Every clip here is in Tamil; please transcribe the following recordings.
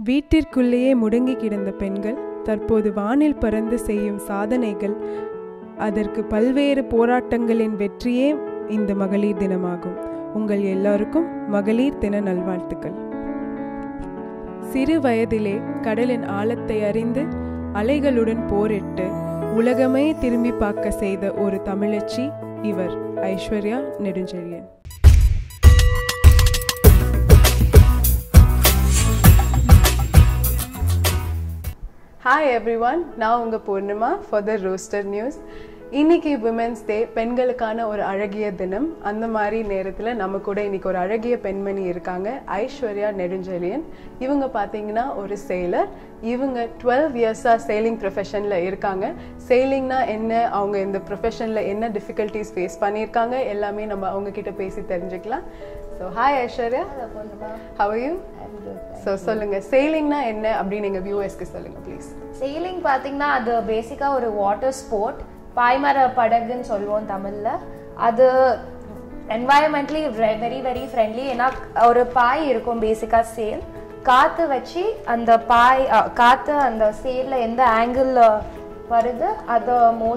வீட்டிற்குள்ளேயே முடங்கி கிடந்த பெண்கள் தற்போது வானில் பறந்து செய்யும் சாதனைகள் அதற்கு பல்வேறு போராட்டங்களின் வெற்றியே இந்த மகளிர் தினமாகும் உங்கள் எல்லாருக்கும் மகளிர் தின நல்வாழ்த்துக்கள் சிறு வயதிலே கடலின் ஆழத்தை அறிந்து அலைகளுடன் போரிட்டு உலகமே திரும்பி பார்க்க செய்த ஒரு தமிழச்சி இவர் Aishwarya Nedunchezhiyan hi everyone நான் உங்கள் Poornima for the roster news இன்னைக்கு விமென்ஸ் டே பெண்களுக்கான ஒரு அழகிய தினம் அந்த மாதிரி நேரத்தில் நம்ம கூட இன்னைக்கு ஒரு அழகிய பெண்மணி இருக்காங்க ஐஸ்வர்யா நெடுஞ்செழியன் இவங்க பார்த்தீங்கன்னா ஒரு செயலர் இவங்க டுவெல் இயர்ஸாக சேலிங் ப்ரொஃபஷனில் இருக்காங்க சேலிங்னா என்ன அவங்க இந்த ப்ரொஃபஷனில் என்ன டிஃபிகல்ட்டிஸ் ஃபேஸ் பண்ணியிருக்காங்க எல்லாமே நம்ம அவங்க கிட்ட பேசி தெரிஞ்சுக்கலாம் so hi Aishwarya how you so சொல்லுங்க சேலிங்னா என்ன அப்படின்னு எங்கள் வியூவர்ஸ்க்கு சொல்லுங்க ப்ளீஸ் செயிலிங் பார்த்தீங்கன்னா அது பேசிக்காக ஒரு வாட்டர் ஸ்போர்ட் பாய்மர படகுன்னு சொல்லுவோம் தமிழில் அது என்வாயன்மெண்ட்லி வெரி வெரி ஃப்ரெண்ட்லி ஏன்னா ஒரு பாய் இருக்கும் பேசிக்காக சேல் காற்று வச்சு அந்த பாய் அ, காற்று அந்த சேலில் எந்த ஆங்கிளில் வருது அதை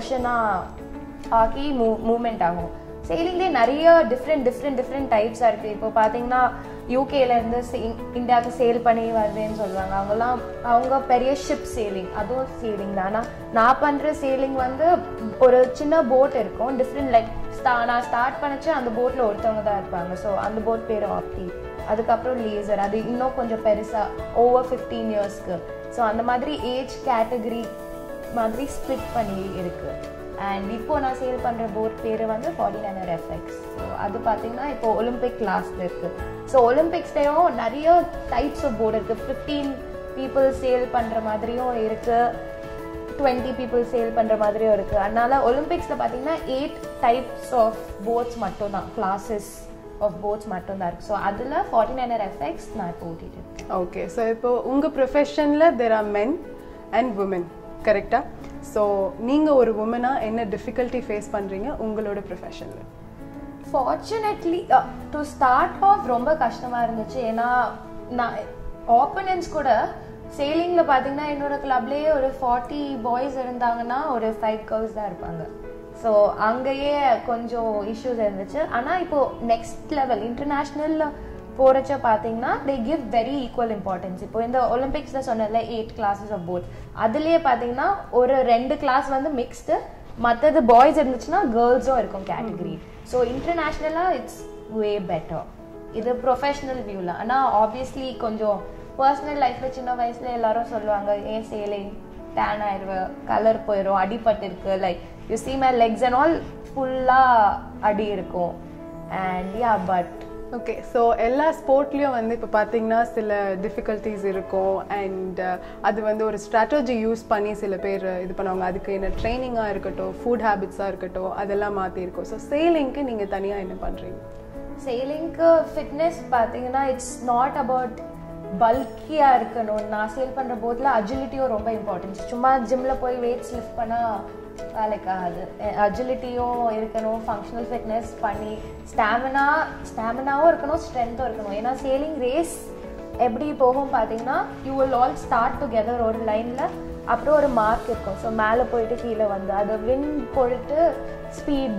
மோஷனாக ஆக்கி மூ மூமெண்ட் ஆகும் சேலிங்லேயே நிறைய டிஃப்ரெண்ட் டிஃப்ரெண்ட் டிஃப்ரெண்ட் டைப்ஸாக இருக்குது இப்போ பார்த்தீங்கன்னா யூகேலேருந்து இந்தியாவுக்கு சேல் பண்ணி வருதுன்னு சொல்லுவாங்க அவங்கெல்லாம் அவங்க பெரிய ஷிப் சேலிங் அதுவும் சேலிங் தான் ஆனால் நான் பண்ணுற சேலிங் வந்து ஒரு சின்ன போட் இருக்கும் டிஃப்ரெண்ட் லைக் ஸ்டா நான் ஸ்டார்ட் பண்ணிச்சு அந்த போட்டில் ஒருத்தவங்க தான் இருப்பாங்க ஸோ அந்த போட் பேர் ஆப்டி அதுக்கப்புறம் லேசர் அது இன்னும் கொஞ்சம் பெருசாக ஓவர் ஃபிஃப்டீன் இயர்ஸ்க்கு ஸோ அந்த மாதிரி ஏஜ் கேட்டகரி மாதிரி ஸ்ப்ளிட் பண்ணி இருக்கு அண்ட் இப்போ நான் சேல் பண்ணுற போர்ட் பேர் வந்து ஃபார்ட்டி நைனர் எஃப்எக்ஸ் ஸோ அது பார்த்தீங்கன்னா இப்போ ஒலிம்பிக் கிளாஸில் இருக்கு ஸோ ஒலிம்பிக்ஸ்லேயும் நிறைய டைப்ஸ் ஆஃப் போர்டு இருக்கு ஃபிஃப்டீன் பீப்புள் சேல் பண்ணுற மாதிரியும் இருக்கு டுவெண்ட்டி பீப்புள் சேல் பண்ணுற மாதிரியும் இருக்குது அதனால ஒலிம்பிக்ஸில் பார்த்தீங்கன்னா எயிட் டைப்ஸ் ஆஃப் போட்ஸ் மட்டும்தான் கிளாஸஸ் ஆஃப் போட்ஸ் மட்டும்தான் இருக்குது ஸோ அதில் ஃபார்ட்டி நைனர் எஃப்எக்ஸ் நான் இப்போ ஓட்டிட்டு இருக்கேன் ஓகே ஸோ இப்போ உங்கள் ப்ரொஃபஷனில் there are men and women கரெக்டாக ஸோ நீங்கள் ஒரு உமனாக என்ன டிஃபிகல்ட்டி ஃபேஸ் பண்ணுறீங்க உங்களோட ப்ரொஃபஷனில் ஃபார்ச்சுனேட்லி டு ஸ்டார்ட் ஆஃப் ரொம்ப கஷ்டமா இருந்துச்சு ஏன்னா நான் ஆப்பனன்ஸ் கூட சேலிங்ல பாத்தீங்கன்னா என்னோட கிளப்லயே ஒரு ஃபார்ட்டி பாய்ஸ் இருந்தாங்கன்னா ஒரு ஃபைவ் கேர்ள்ஸ் தான் இருப்பாங்க ஸோ அங்கேயே கொஞ்சம் இஷ்யூஸ் இருந்துச்சு ஆனால் இப்போ நெக்ஸ்ட் லெவல் இன்டர்நேஷ்னலில் போகிறச்ச பார்த்தீங்கன்னா they give very equal importance இப்போ இந்த ஒலிம்பிக்ஸில் சொன்னல எயிட் கிளாஸஸ் ஆஃப் போட் அதுலேயே பார்த்தீங்கன்னா ஒரு ரெண்டு கிளாஸ் வந்து மிக்ஸ்டு மற்றது பாய்ஸ் இருந்துச்சுன்னா கேர்ள்ஸும் இருக்கும் கேட்டகரி ஸோ இன்டர்நேஷ்னலாக இட்ஸ் வே பெட்டர் இது ப்ரொஃபஷனல் வியூவில் ஆனால் ஆப்வியஸ்லி கொஞ்சம் பர்சனல் லைஃப்பில் சின்ன வயசுல எல்லாரும் சொல்லுவாங்க ஏன் சேலிங் டேன் ஆயிடுவேன் கலர் போயிடும் அடிபட்டு இருக்கு like you see my legs and all ஃபுல்லாக அடி இருக்கும் and yeah but okay so எல்லா ஸ்போர்ட்லேயும் வந்து இப்போ பார்த்தீங்கன்னா சில டிஃபிகல்ட்டிஸ் இருக்கும் அண்ட் அது வந்து ஒரு ஸ்ட்ராட்டஜி யூஸ் பண்ணி சில பேர் இது பண்ணுவாங்க அதுக்கு என்ன ட்ரைனிங்காக இருக்கட்டும் ஃபுட் ஹேபிட்ஸாக இருக்கட்டும் அதெல்லாம் மாற்றிருக்கும் ஸோ சேலிங்க்கு நீங்கள் தனியாக என்ன பண்ணுறீங்க சேலிங்க்கு ஃபிட்னஸ் பார்த்தீங்கன்னா இட்ஸ் நாட் அபவுட் பல்கியாக இருக்கணும் நான் சேல் பண்ணுற போதில் அஜிலிட்டியும் ரொம்ப இம்பார்ட்டன்ஸ் சும்மா ஜிம்மில் போய் வெயிட்ஸ் லிஃப்ட் பண்ணால் வேலைக்கு ஆகாது அஜிலிட்டியும் இருக்கணும் ஃபங்க்ஷனல் ஃபிட்னஸ் பண்ணி ஸ்டாமினா ஸ்டாமினாவும் இருக்கணும் ஸ்ட்ரென்த்தும் இருக்கணும் ஏன்னா சேலிங் ரேஸ் எப்படி போகும் பார்த்தீங்கன்னா you will all start together ஒரு லைனில் அப்புறம் ஒரு மார்க் இருக்கும் ஸோ மேலே போயிட்டு கீழே வந்து அது வின் போயிட்டு ஸ்பீட்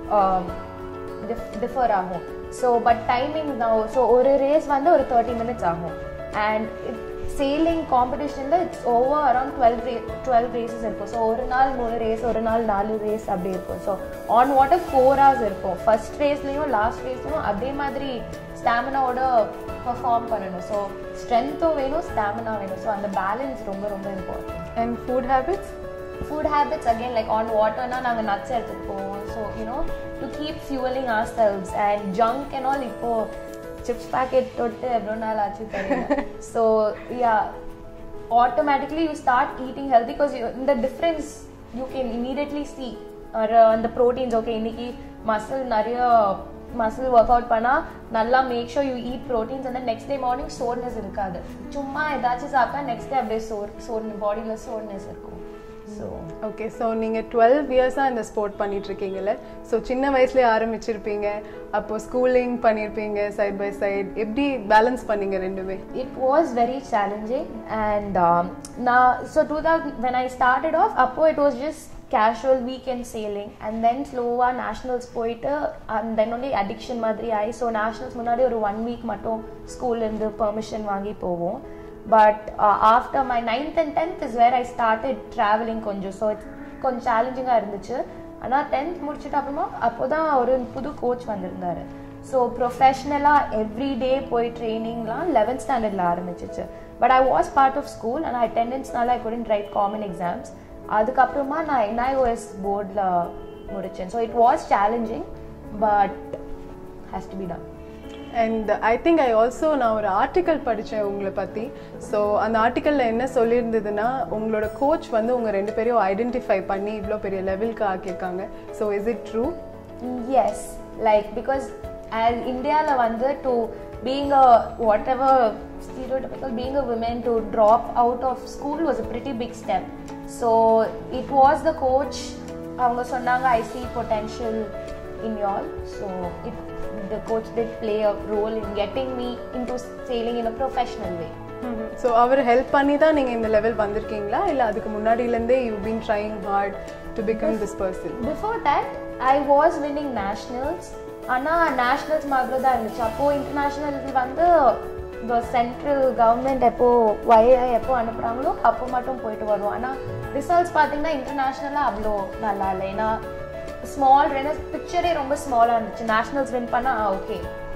டிஃபர் ஆகும் ஸோ பட் டைமிங் தான் ஸோ ஒரு ரேஸ் வந்து ஒரு தேர்ட்டி மினிட்ஸ் ஆகும் அண்ட் சேலிங் காம்படிஷனில் இட்ஸ் ஓவர் அரௌண்ட் டுவெல் ரே டுவெல் ரேசஸ் இருக்கும் ஸோ ஒரு நாள் மூணு ரேஸ் ஒரு நாள் நாலு ரேஸ் அப்படி இருக்கும் so on water four hours இருக்கும் ஃபர்ஸ்ட் ரேஸ்லையும் லாஸ்ட் ரேஸ்லையும் அதே மாதிரி ஸ்டாமினாவோட பர்ஃபார்ம் பண்ணணும் ஸோ ஸ்ட்ரென்த்தும் வேணும் ஸ்டாமினா வேணும் ஸோ அந்த பேலன்ஸ் ரொம்ப ரொம்ப important and food habits food habits again like on வாட்டர்னா நாங்கள் நட்ஸ் எடுத்துகிட்டு போவோம் so you know to keep fuelling our cells and junk and all இப்போ சிப்ஸ் பேக்கெட் தொட்டு எவ்வளோ நாள் ஆச்சு தெரியல so yeah automatically you start eating health because இந்த difference you can immediately see அந்த ப்ரோட்டீன்ஸ் ஓகே இன்னைக்கு மசில் நிறைய மசில் ஒர்க் அவுட் பண்ணால் நல்லா make sure you eat proteins அந்த நெக்ஸ்ட் டே மார்னிங் சோர்னஸ் இருக்காது சும்மா ஏதாச்சும் சாப்பிட்டா நெக்ஸ்ட் டே அப்படியே சோர் சோர் பாடியில் சோர்னஸ் இருக்கும் ஸோ ஓகே ஸோ நீங்கள் டுவெல் இயர்ஸாக இந்த ஸ்போர்ட் பண்ணிட்டு இருக்கீங்கல்ல ஸோ சின்ன வயசுலேயே ஆரம்பிச்சிருப்பீங்க அப்போ ஸ்கூலிங் பண்ணியிருப்பீங்க சைட் பை சைட் எப்படி பேலன்ஸ் பண்ணீங்க ரெண்டுமே it was very challenging and um, now so 2000 when i started off appo it was just casual weekend sailing and then ஸ்லோவா nationals போயிட்டு and then only addiction மாதிரி ஆகி ஸோ nationals முன்னாடி ஒரு ஒன் வீக் மட்டும் ஸ்கூல்லேருந்து பெர்மிஷன் வாங்கி போவோம் but after my ninth and tenth is where I started travelling கொஞ்சம் ஸோ கொஞ்சம் சேலஞ்சிங்காக இருந்துச்சு ஆனால் டென்த் முடிச்சுட்டு அப்புறமா அப்போ தான் ஒரு புது கோச் வந்திருந்தாரு ஸோ ப்ரொஃபஷ்னலாக எவ்ரி டே போய் ட்ரைனிங்லாம் லெவன்த் ஸ்டாண்டர்டில் ஆரம்பிச்சிச்சு but I was part of school ஆனால் அட்டெண்டன்ஸ்னால I couldn't write common exams அதுக்கப்புறமா நான் என்ஐஓஎஸ் போர்டில் முடித்தேன் so it was challenging but has to be done and I think I also நான் ஒரு ஆர்டிக்கல் படித்தேன் உங்களை பற்றி ஸோ அந்த ஆர்டிக்கலில் என்ன சொல்லியிருந்ததுன்னா உங்களோட கோச் வந்து உங்கள் ரெண்டு பேரையும் ஐடென்டிஃபை பண்ணி இவ்வளோ பெரிய லெவலுக்கு ஆக்கியிருக்காங்க so is it true yes like because as இந்தியாவில் வந்து to being a whatever stereotypical being a woman to drop out of school was a pretty big step so it was the coach அவங்க சொன்னாங்க I see potential in y'all so it the coach did play a role in getting me into sailing in a professional way so அவர் ஹெல்ப் பண்ணி தான் நீங்கள் இந்த லெவல் வந்திருக்கீங்களா இல்லை அதுக்கு முன்னாடியிலேருந்தே you been trying hard to become this person before that I was winning nationals ஆனால் நேஷ்னல்ஸ் மாதிரி தான் இருந்துச்சு அப்போது இன்டர்நேஷ்னல் வந்து இந்த சென்ட்ரல் கவர்மெண்ட் எப்போ ஒய்ஐ எப்போ அனுப்புகிறாங்களோ அப்போ மட்டும் போயிட்டு வருவோம் ஆனால் ரிசல்ட்ஸ் பார்த்தீங்கன்னா இன்டர்நேஷ்னலாக அவ்வளோ நல்லா இல்லை ஏன்னா ஸ்மால் ஏன்னா பிக்சரே ரொம்ப ஸ்மாலாக இருந்துச்சு நேஷ்னல்ஸ் வின் பண்ணால் ஓகே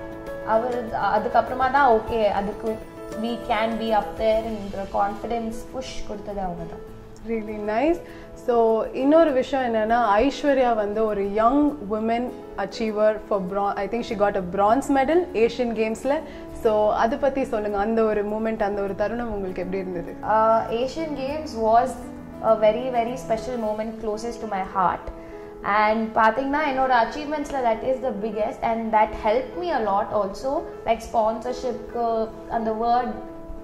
அவர் அதுக்கப்புறமா தான் ஓகே அதுக்கு வி கேன் பி அப் தேர்ன்ற கான்ஃபிடென்ஸ் புஷ் கொடுத்தது அவங்க தான் ரியலி நைஸ் ஸோ இன்னொரு விஷயம் என்னன்னா ஐஸ்வர்யா வந்து ஒரு யங் உமன் அச்சீவர் ஃபார் ப்ரா I think she got a bronze medal Asian கேம்ஸில் ஸோ அதை பற்றி சொல்லுங்கள் அந்த ஒரு மூமெண்ட் அந்த ஒரு தருணம் உங்களுக்கு எப்படி இருந்தது uh, Asian Games was a very very special moment closest to my heart and பார்த்தீங்கன்னா என்னோட அச்சீவ்மெண்ட்ஸில் that is the biggest and that help me a lot also like ஸ்பான்சர்ஷிப்க்கு அந்த வேர்ட்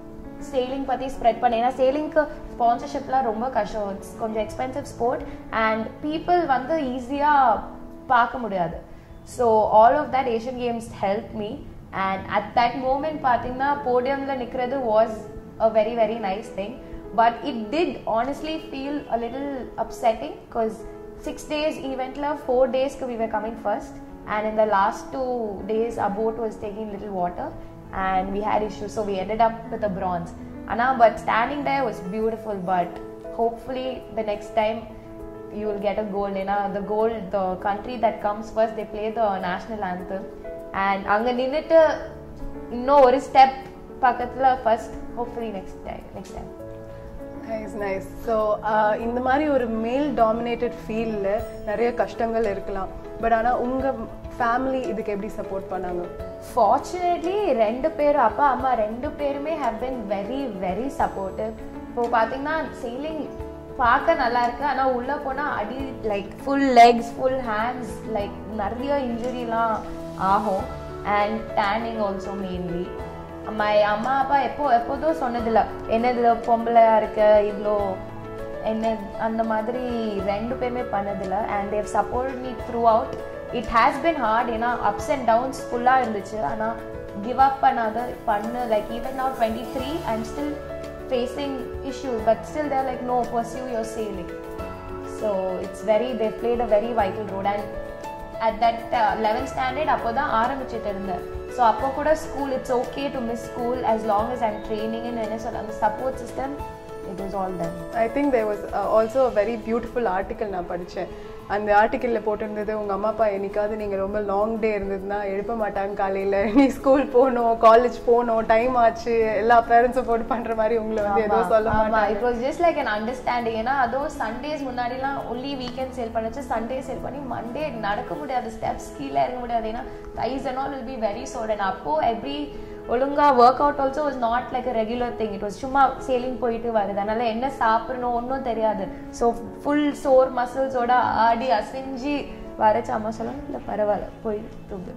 சேலிங் பற்றி ஸ்ப்ரெட் பண்ண ஏன்னா சேலிங்க்கு ஸ்பான்சர்ஷிப்லாம் ரொம்ப கஷ்டம் இட்ஸ் கொஞ்சம் எக்ஸ்பென்சிவ் ஸ்போர்ட் அண்ட் பீப்புள் வந்து ஈஸியாக பார்க்க முடியாது so all of that Asian Games help me and at that moment பார்த்தீங்கன்னா போடியமில் நிற்கிறது was a very very nice thing but it did honestly feel a little upsetting because six days ஈவெண்ட்டில் ஃபோர் டேஸ்க்கு we were coming first and in the last two days our boat was taking little water and we had issues so we ended up with a bronze Anna, but standing there was beautiful but hopefully the next time you will get a gold Anna, the gold the country that comes first they play the national anthem and அங்க நின்னுட்டு இன்னும் ஒரு ஸ்டெப் பக்கத்துல first hopefully next time next time nice nice so இந்த மாதிரி ஒரு மேல் டாமினேட்டட் ஃபீல்டில் நிறைய கஷ்டங்கள் இருக்கலாம் பட் ஆனால் உங்கள் ஃபேமிலி இதுக்கு எப்படி சப்போர்ட் பண்ணாங்க ஃபார்ச்சுனேட்லி ரெண்டு பேரும் அப்பா அம்மா ரெண்டு பேருமே have been very very supportive இப்போ பார்த்தீங்கன்னா சீலிங் பார்க்க நல்லா இருக்கு ஆனால் உள்ளே போனால் அடி like full legs full hands like நிறைய இன்ஜுரிலாம் ஆகும் and tanning also mainly my அம்மா அப்பா எப்போ எப்போதும் சொன்னதில்ல என்னது பொம்பளையா இருக்க இவ்வளோ என்ன அந்த மாதிரி ரெண்டு பேருமே பண்ணதில்ல and they support me throughout it has been hard ஏன்னா அப்ஸ் அண்ட் டவுன்ஸ் ஃபுல்லாக இருந்துச்சு ஆனால் கிவ் அப் பண்ணாத பண்ணு like even now twenty three I'm still facing issues but still there like no pursue your sailing so it's very they played a very vital role and at that eleventh standard அப்போ தான் ஆரம்பிச்சுட்டு இருந்தேன் ஸோ அப்போ கூட school it's okay to miss school as long as I'm ட்ரைனிங்னு என்ன சொல்ல அந்த support system it was all done I think there was also a very beautiful article நான் படித்தேன் அந்த ஆர்டிக்கலில் போட்டிருந்தது உங்கள் அம்மா அப்பா என்னைக்காவது நீங்கள் ரொம்ப லாங் டே இருந்ததுன்னா எழுப்ப மாட்டாங்க காலையில் நீ ஸ்கூல் போகணும் காலேஜ் போகணும் டைம் ஆச்சு எல்லா பேரண்ட்ஸும் போட்டு பண்ணுற மாதிரி உங்களை வந்து எதுவும் சொல்ல ஆமா மாட்டாங்க it was just like an understanding ஏன்னா அதுவும் சண்டேஸ் முன்னாடிலாம் ஒன்லி வீக்கெண்ட் சேல் பண்ணுச்சு சண்டே சேல் பண்ணி மண்டே நடக்க முடியாது ஸ்டெப்ஸ் கீழே இறங்க முடியாது ஏன்னா thighs and all will be very sore and அப்போ எவ்ரி ஒழுங்கா work out also was not like a regular thing it was சும்மா சேலிங் போயிட்டு வருது அதனால என்ன சாப்பிடணும் ஒன்றும் தெரியாது ஸோ ஃபுல் சோர் மசில்ஸோட ஆடி அசிஞ்சு வரச்சு அம்மா சொல்லணும் இல்லை பரவாயில்ல போய் தூங்கு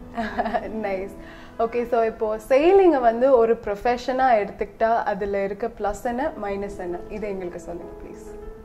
நைஸ் ஓகே ஸோ இப்போ செயலிங்கை வந்து ஒரு ப்ரொஃபஷனாக எடுத்துக்கிட்டா அதில் இருக்க ப்ளஸ் என்ன மைனஸ் என்ன இதை எங்களுக்கு சொல்லுங்க ப்ளீஸ்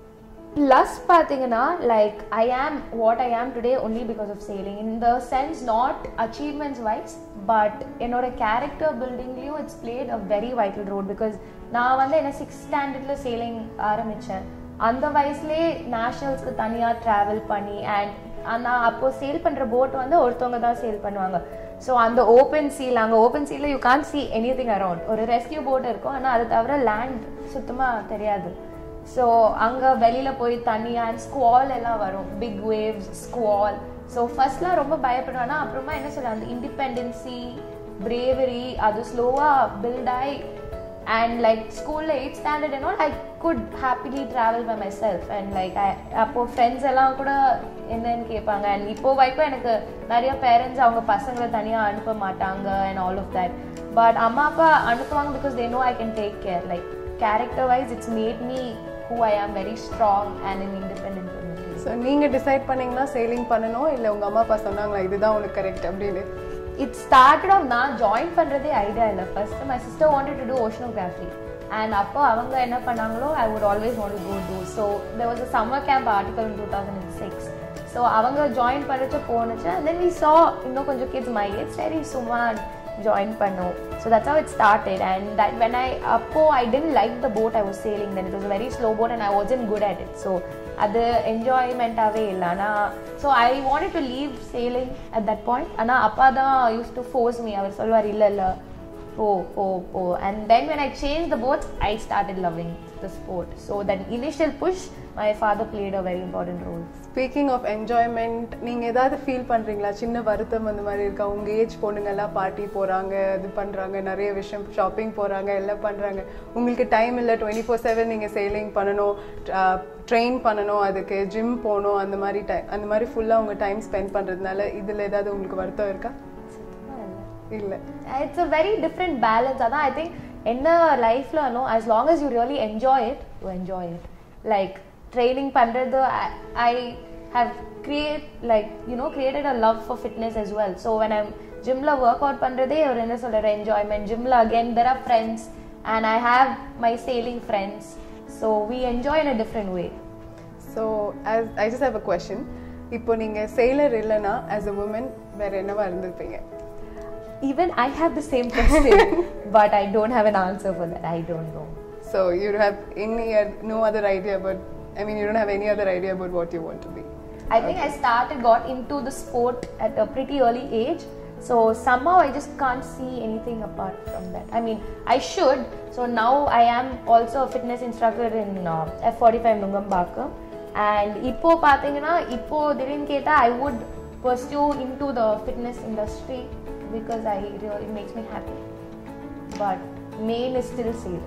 ப்ளஸ் பார்த்தீங்கன்னா like I am what I am today only because of sailing in the sense not achievements wise but என்னோட கேரக்டர் பில்டிங்லேயும் it's played a very vital role because நான் வந்து என்ன சிக்ஸ் ஸ்டாண்டர்டில் சேலிங் ஆரம்பித்தேன் அந்த வயசுலேயே நேஷனல்ஸ்க்கு தனியாக ட்ராவல் பண்ணி அண்ட் நான் அப்போ சேல் பண்ணுற போட் வந்து ஒருத்தவங்க தான் சேல் பண்ணுவாங்க ஸோ அந்த ஓப்பன் சீல் அங்கே ஓப்பன் சீலில் you can see anything around ஒரு ரெஸ்கியூ போட் இருக்கும் ஆனால் அது தவிர லேண்ட் சுத்தமாக தெரியாது ஸோ அங்கே வெளியில் போய் தண்ணி அண்ட் ஸ்குவால் எல்லாம் வரும் பிக் வேவ்ஸ் ஸ்குவால் ஸோ ஃபர்ஸ்ட்லாம் ரொம்ப பயப்படுவேன் அப்புறமா என்ன சொல்ல அந்த இண்டிபெண்டன்சி பிரேவரி அது ஸ்லோவாக பில்ட் ஆகி அண்ட் லைக் ஸ்கூலில் எயிட் ஸ்டாண்டர்ட் என்ன I could happily travel by myself and like அப்போது ஃப்ரெண்ட்ஸ் எல்லாம் கூட என்னன்னு கேட்பாங்க அண்ட் இப்போ வரைக்கும் எனக்கு நிறைய பேரண்ட்ஸ் அவங்க பசங்களை தனியாக அனுப்ப மாட்டாங்க and all of that but அம்மா அப்பா அனுப்புவாங்க because they know I can take care like character wise it's made me who I am very strong and in independent so நீங்கள் டிசைட் பண்ணீங்களா சேலிங் பண்ணணும் இல்லை உங்கள் அம்மா அப்பா சொன்னாங்களா இதுதான் உனக்கு கரெக்ட் அப்படின்னு இட் ஸ்டார்டட் ஆஃப் நான் ஜாயின் பண்ணுறதே ஐடியா இல்லை first my sister wanted to do oceanography and அப்போ அவங்க என்ன பண்ணாங்களோ I would always want go to so there was a summer camp article in two thousand and six so அவங்க ஜாயின் பண்ணிச்சு போனுச்சு அண்ட் தென் வி சா இன்னும் கொஞ்சம் கிட்ஸ் மை ஏஜ் சரி சும்மா ஜாயின் பண்ணோம் so that's how it started and that when I அப்போ I tend like the boat I was sailing then it was very slow boat and I was in good at it so அது என்ஜாய்மெண்ட்டாகவே இல்லை ஆனால் so I wanted to leave sailing at that point ஆனால் அப்பா தான் யூஸ் டு ஃபோர்ஸ் மீ அவர் சொல்வார் இல்லை இல்லை போ போ போ and then when I change the bots I started loving the sport so that initial push my father played a very important role speaking of enjoyment நீங்கள் ஏதாவது ஃபீல் பண்ணுறீங்களா சின்ன வருத்தம் அந்த மாதிரி இருக்கா உங்கள் ஏஜ் பொண்ணுங்கெல்லாம் பார்ட்டி போகிறாங்க இது பண்ணுறாங்க நிறைய விஷயம் ஷாப்பிங் போகிறாங்க எல்லாம் பண்ணுறாங்க உங்களுக்கு டைம் இல்லை டுவெண்ட்டி ஃபோர் செவன் நீங்கள் சேலிங் பண்ணணும் ட்ரெயின் பண்ணணும் அதுக்கு ஜிம் போகணும் அந்த மாதிரி டைம் அந்த மாதிரி ஃபுல்லாக உங்கள் டைம் ஸ்பெண்ட் பண்ணுறதுனால இதில் ஏதாவது உங்களுக்கு வருத்தம் இருக்கா இல்லை it's a very different balance அதான் ஐ திங்க் என்ன லைஃப்ல no as long as you really enjoy it you enjoy it like training பண்ணுறது I have create like you know created a love for fitness as well so when i'm ஜிம்ல ஒர்க் அவுட் பண்ணுறதே ஒரு என்ன சொல்கிற என்ஜாய்மெண்ட் ஜிம்ல again there are friends and I have my sailing friends so we enjoy in a different way so as I just have a question இப்போ நீங்கள் sailor இல்லைன்னா as a woman வேற என்னவா இருந்திருப்பீங்க even i have the same question but i don't have an answer for that i don't know So you have any oth- no other idea about I mean you don't have any other idea about what you want to be. I think I started, got into the sport at a pretty early age. So somehow I just can't see anything apart from that. I mean, I should. So now I am also a fitness instructor in uh, F45 Nungambakam. And இப்போ பார்த்தீங்கன்னா இப்போ திடீர்னு கேட்டா I would pursue into the fitness industry because I really it makes me happy. But main is still safe.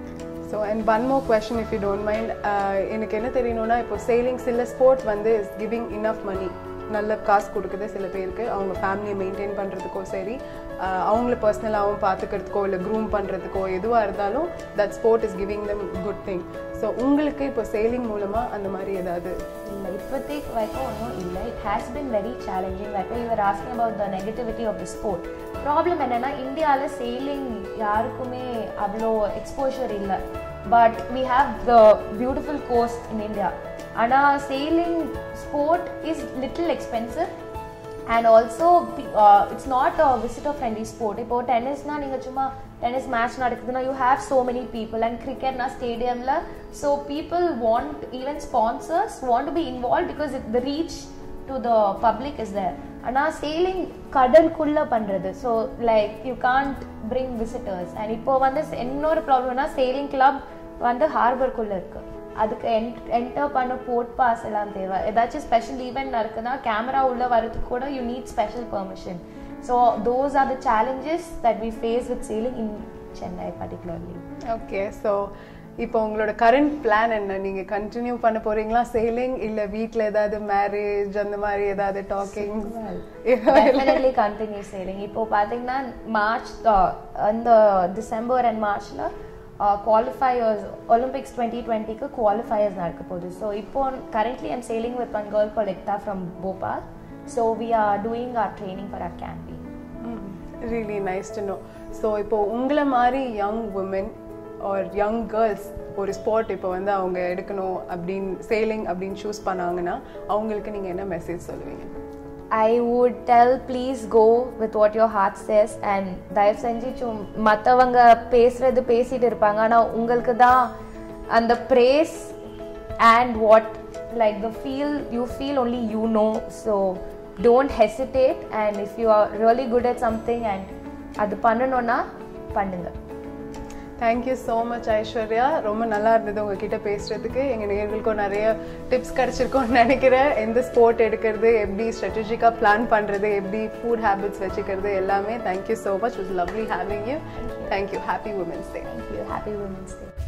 So and one more question if you don't mind எனக்கு என்ன தெரியணும்னா இப்போ சேலிங் சில ஸ்போர்ட் வந்து இஸ் கிவிங் இனஃப் மணி நல்ல காசு கொடுக்குது சில பேருக்கு அவங்க ஃபேமிலியை மெயின்டைன் பண்ணுறதுக்கோ சரி uh, அவங்கள பர்சனலாகவும் பார்த்துக்கிறதுக்கோ இல்லை க்ரூம் பண்ணுறதுக்கோ எதுவாக இருந்தாலும் that sport is giving them good thing so உங்களுக்கு இப்போ சேலிங் மூலமாக அந்த மாதிரி ஏதாவது இல்லை இப்போதைக்கு வரைக்கும் ஒன்றும் இல்லை it has been very challenging வரைக்கும் your asking about the negativity of the sport problem என்னென்னா இந்தியாவில் சேலிங் யாருக்குமே அவ்வளோ எக்ஸ்போஷர் இல்லை but we have the beautiful coast in India ஆனால் sailing sport is little expensive and also it's not a visitor friendly sport இப்போ டென்னிஸ்னால் நீங்கள் சும்மா டென்னிஸ் மேட்ச் நடக்குதுன்னா you have so many people and கிரிக்கெட்னா ஸ்டேடியமில் so people want even sponsors want to be involved because it the reach to the public is there ஆனால் சேலிங் கடலுக்குள்ளே பண்ணுறது so like you can't bring visitors and இப்போ வந்து இன்னொரு ப்ராப்ளம்னா சேலிங் கிளப் வந்து ஹார்பர்க்குள்ளே இருக்குது அதுக்கு என்டர் பண்ண போர்ட் பாஸ் எல்லாம் தேவை ஏதாச்சும் ஸ்பெஷல் ஈவெண்ட் நடக்குதுன்னா கேமரா உள்ள வரதுக்கு கூட you need special permission so those are the challenges that we face with sailing in Chennai particularly okay so இப்போ உங்களோட கரண்ட் பிளான் என்ன நீங்க கண்டினியூ பண்ண போறீங்களா சேலிங் இல்ல வீட்ல ஏதாவது மேரேஜ் அந்த மாதிரி ஏதாவது டாக்கிங் டெஃபினெட்லி கண்டினியூ சேலிங் இப்போ பார்த்தீங்கன்னா மார்ச் அந்த டிசம்பர் அண்ட் மார்ச்ல குவாலிஃபையர்ஸ் ஒலிம்பிக்ஸ் டுவெண்ட்டி டுவெண்ட்டிக்கு குவாலிஃபையர்ஸ் நடக்க போகுது ஸோ இப்போ currently I'm sailing with one girl call Ekta from Bhopal so we are doing our training for our campaign really nice to know so இப்போ உங்களை மாதிரி young women or young girls ஒரு ஸ்போர்ட் இப்போ வந்து அவங்க எடுக்கணும் அப்படின்னு சேலிங் அப்படின்னு சூஸ் பண்ணாங்கன்னா அவங்களுக்கு நீங்கள் என்ன மெசேஜ் சொல்லுவீங்க I would tell please go with what your heart says and தயவு செஞ்சு சும் மற்றவங்க பேசுறது பேசிட்டு இருப்பாங்க ஆனால் உங்களுக்கு தான் அந்த praise and what like the feel you feel only you know so don't hesitate and if you are really good at something and அது பண்ணணும்னா பண்ணுங்க தேங்க்யூ ஸோ மச் ஐஸ்வர்யா ரொம்ப நல்லா இருந்தது உங்ககிட்ட பேசுறதுக்கு எங்கள் நேர்களுக்கும் நிறைய டிப்ஸ் கிடச்சிருக்கோன்னு நினைக்கிறேன் எந்த ஸ்போர்ட் எடுக்கிறது எப்படி ஸ்ட்ராட்டஜிக்காக பிளான் பண்ணுறது எப்படி ஃபுட் ஹேபிட்ஸ் வச்சுக்கிறது எல்லாமே thank you so much was lovely having you thank you happy women's day Thank you. Happy Women's Day.